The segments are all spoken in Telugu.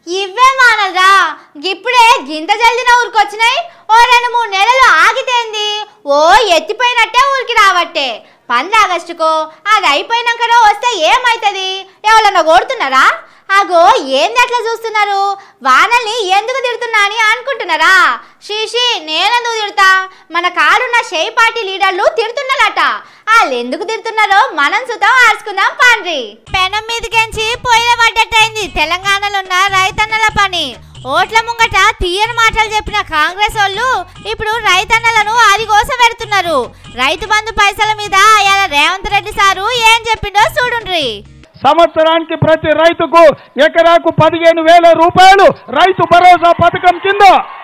ఇవే మానరా ఇప్పుడే గింత జల్దిన ఊరికొచ్చినాయి ఓ రెండు మూడు నెలలు ఆగితేంది ఓ ఎత్తిపోయినట్టే ఊరికి రావట్టే పంద్ర ఆగస్టుకో అది అయిపోయినాకనో వస్తే ఏమవుతుంది ఎవరన్నా కొడుతున్నారా అగో ఏంది అట్లా చూస్తున్నారు వానల్ని ఎందుకు తిడుతున్నా అని అనుకుంటున్నారా శీషి నేనెందుకు తిడతా మన కాడున్న షేయ్ పార్టీ లీడర్లు తిడుతున్నారట వాళ్ళు ఎందుకు తిడుతున్నారో మనం సుతం ఆర్చుకుందాం పాండ్రి పెనం మీదకెంచి పొయ్యిల పడ్డట్టయింది తెలంగాణలో ఉన్న రైతన్నల పని ఓట్ల ముంగట తీయని మాటలు చెప్పిన కాంగ్రెస్ వాళ్ళు ఇప్పుడు రైతన్నలను అదిగోస పెడుతున్నారు రైతు బంధు పైసల మీద అయాల రేవంత్ రెడ్డి సారు ఏం చెప్పిండో చూడుండ్రి సంవత్సరానికి ప్రతి రైతుకు ఎకరాకు పదిహేను వేల రూపాయలు రైతు భరోసా పథకం కింద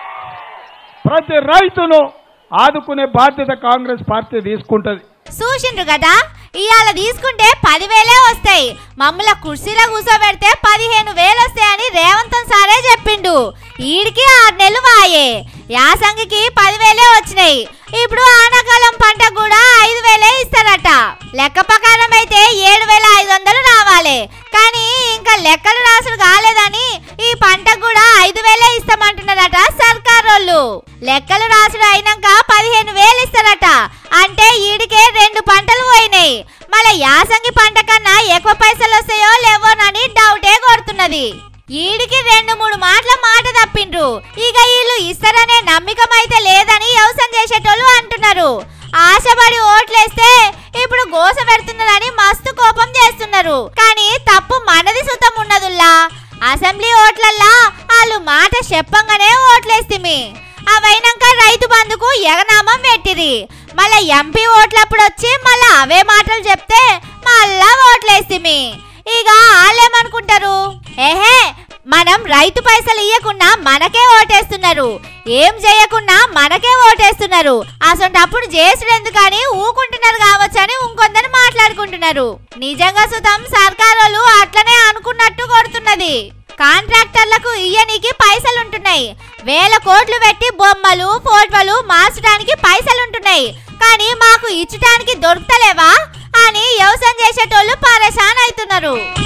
ప్రతి రైతును ఆదుకునే బాధ్యత కాంగ్రెస్ పార్టీ తీసుకుంటది చూసిండ్రు కదా ఇవాళ తీసుకుంటే పదివేలే వస్తాయి మమ్మల కుర్చీలో కూర్చోబెడితే పదిహేను వేలు వస్తాయని రేవంత్ సారే చెప్పిండు ఈడికి ఆరు నెలలు వాయే యాసంగికి పదివేలే వచ్చినాయి ఇప్పుడు ఆనాకాలం పంట కూడా ఐదు వేలే ఇస్తారట లెక్క ప్రకారం అయితే ఏడు వేల ఐదు వందలు రావాలి కానీ ఇంకా లెక్కలు రాసుడు కాలేదని ఈ పంటకు కూడా ఐదు వేలే ఇస్తామంటున్నారట సర్కార్ వాళ్ళు లెక్కలు రాసుడు అయినాక పదిహేను వేలు ఇస్తారట అంటే ఈడికే రెండు పంటలు పోయినాయి మళ్ళీ యాసంగి పంట కన్నా ఎక్కువ పైసలు వస్తాయో లేవోనని డౌటే కొడుతున్నది ఈడికి రెండు మూడు మాటల మాట తప్పిండ్రు ఇక వీళ్ళు ఇస్తారనే నమ్మకం అయితే లేదని వ్యవసాయం చేసేటోళ్ళు అంటున్నారు ఆశపడి ఓట్లేస్తే ఇప్పుడు గోస పెడుతున్నారని మస్తు కోపం చేస్తున్నారు కానీ తప్పు మనది సుతం ఉన్నదుల్లా అసెంబ్లీ ఓట్లల్లా వాళ్ళు మాట చెప్పంగానే ఓట్లేస్తిమి అవైనాక రైతు బంధుకు ఎగనామం పెట్టిరి మళ్ళా ఎంపీ ఓట్లప్పుడు వచ్చి మళ్ళా అవే మాటలు చెప్తే మళ్ళా ఓట్లేస్తిమి ఇక వాళ్ళేమనుకుంటారు ఏహే మనం రైతు పైసలు ఇయ్యకుండా మనకే ఓటేస్తున్నారు ఏం చేయకుండా మనకే ఓటేస్తున్నారు అసొంటప్పుడు చేసుడు ఎందుకని ఊకుంటున్నారు కావచ్చని ఇంకొందరు మాట్లాడుకుంటున్నారు నిజంగా సుతం సర్కారోళ్ళు అట్లనే అనుకున్నట్టు కొడుతున్నది కాంట్రాక్టర్లకు ఇయ్యనీకి పైసలు ఉంటున్నాయి వేల కోట్లు పెట్టి బొమ్మలు ఫోటోలు మార్చడానికి పైసలు ఉంటున్నాయి కానీ మాకు ఇచ్చటానికి దొరుకుతలేవా అని వ్యవసాయం చేసేటోళ్ళు పరేషాన్ అవుతున్నారు